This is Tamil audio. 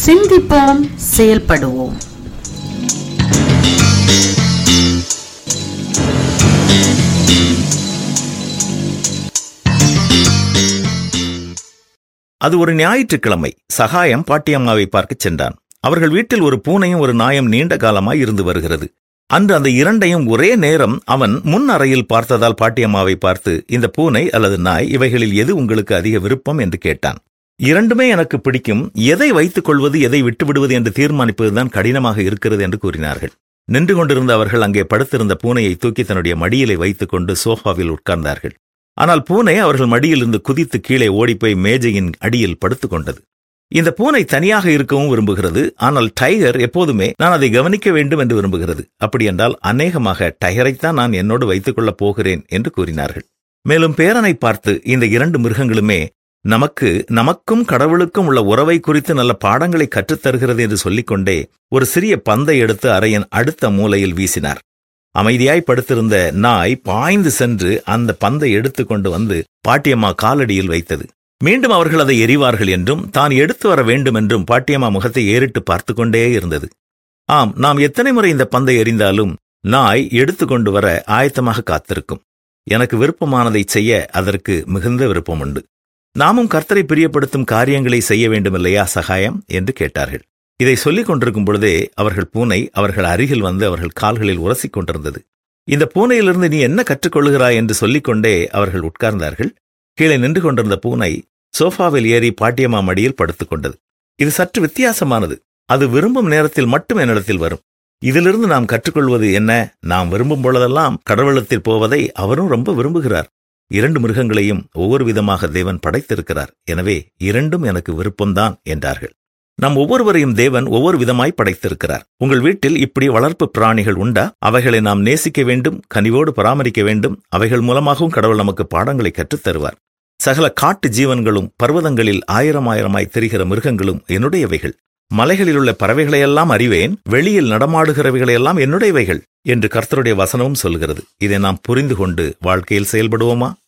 சிந்திப்போம் செயல்படுவோம் அது ஒரு ஞாயிற்றுக்கிழமை சகாயம் பாட்டியம்மாவை பார்க்கச் சென்றான் அவர்கள் வீட்டில் ஒரு பூனையும் ஒரு நாயும் நீண்ட காலமாய் இருந்து வருகிறது அன்று அந்த இரண்டையும் ஒரே நேரம் அவன் முன் அறையில் பார்த்ததால் பாட்டியம்மாவை பார்த்து இந்த பூனை அல்லது நாய் இவைகளில் எது உங்களுக்கு அதிக விருப்பம் என்று கேட்டான் இரண்டுமே எனக்கு பிடிக்கும் எதை வைத்துக் கொள்வது எதை விட்டுவிடுவது என்று தீர்மானிப்பதுதான் கடினமாக இருக்கிறது என்று கூறினார்கள் நின்று கொண்டிருந்த அவர்கள் அங்கே படுத்திருந்த பூனையை தூக்கி தன்னுடைய மடியிலே வைத்துக் கொண்டு சோஃபாவில் உட்கார்ந்தார்கள் ஆனால் பூனை அவர்கள் மடியிலிருந்து குதித்து கீழே ஓடிப்போய் மேஜையின் அடியில் படுத்துக் கொண்டது இந்த பூனை தனியாக இருக்கவும் விரும்புகிறது ஆனால் டைகர் எப்போதுமே நான் அதை கவனிக்க வேண்டும் என்று விரும்புகிறது அப்படி என்றால் அநேகமாக டைகரைத்தான் நான் என்னோடு வைத்துக் கொள்ளப் போகிறேன் என்று கூறினார்கள் மேலும் பேரனை பார்த்து இந்த இரண்டு மிருகங்களுமே நமக்கு நமக்கும் கடவுளுக்கும் உள்ள உறவை குறித்து நல்ல பாடங்களை கற்றுத்தருகிறது என்று சொல்லிக்கொண்டே ஒரு சிறிய பந்தை எடுத்து அறையின் அடுத்த மூலையில் வீசினார் அமைதியாய் படுத்திருந்த நாய் பாய்ந்து சென்று அந்த பந்தை எடுத்துக்கொண்டு வந்து பாட்டியம்மா காலடியில் வைத்தது மீண்டும் அவர்கள் அதை எறிவார்கள் என்றும் தான் எடுத்து வர வேண்டும் என்றும் பாட்டியம்மா முகத்தை ஏறிட்டு பார்த்து கொண்டே இருந்தது ஆம் நாம் எத்தனை முறை இந்த பந்தை எறிந்தாலும் நாய் எடுத்துக்கொண்டு வர ஆயத்தமாக காத்திருக்கும் எனக்கு விருப்பமானதை செய்ய அதற்கு மிகுந்த விருப்பம் உண்டு நாமும் கர்த்தரை பிரியப்படுத்தும் காரியங்களை செய்ய வேண்டுமில்லையா சகாயம் என்று கேட்டார்கள் இதை சொல்லிக் கொண்டிருக்கும் பொழுதே அவர்கள் பூனை அவர்கள் அருகில் வந்து அவர்கள் கால்களில் உரசிக் கொண்டிருந்தது இந்த பூனையிலிருந்து நீ என்ன கற்றுக்கொள்கிறாய் என்று சொல்லிக்கொண்டே அவர்கள் உட்கார்ந்தார்கள் கீழே நின்று கொண்டிருந்த பூனை சோஃபாவில் ஏறி பாட்டியம்மா மடியில் படுத்துக் கொண்டது இது சற்று வித்தியாசமானது அது விரும்பும் நேரத்தில் மட்டும் என்னிடத்தில் வரும் இதிலிருந்து நாம் கற்றுக்கொள்வது என்ன நாம் விரும்பும் பொழுதெல்லாம் கடவுளத்தில் போவதை அவரும் ரொம்ப விரும்புகிறார் இரண்டு மிருகங்களையும் ஒவ்வொரு விதமாக தேவன் படைத்திருக்கிறார் எனவே இரண்டும் எனக்கு விருப்பம்தான் என்றார்கள் நம் ஒவ்வொருவரையும் தேவன் ஒவ்வொரு விதமாய் படைத்திருக்கிறார் உங்கள் வீட்டில் இப்படி வளர்ப்பு பிராணிகள் உண்டா அவைகளை நாம் நேசிக்க வேண்டும் கனிவோடு பராமரிக்க வேண்டும் அவைகள் மூலமாகவும் கடவுள் நமக்கு பாடங்களை கற்றுத் தருவார் சகல காட்டு ஜீவன்களும் பர்வதங்களில் ஆயிரம் ஆயிரமாய் தெரிகிற மிருகங்களும் என்னுடையவைகள் மலைகளில் உள்ள பறவைகளையெல்லாம் அறிவேன் வெளியில் நடமாடுகிறவைகளையெல்லாம் என்னுடையவைகள் என்று கர்த்தருடைய வசனமும் சொல்கிறது இதை நாம் புரிந்து கொண்டு வாழ்க்கையில் செயல்படுவோமா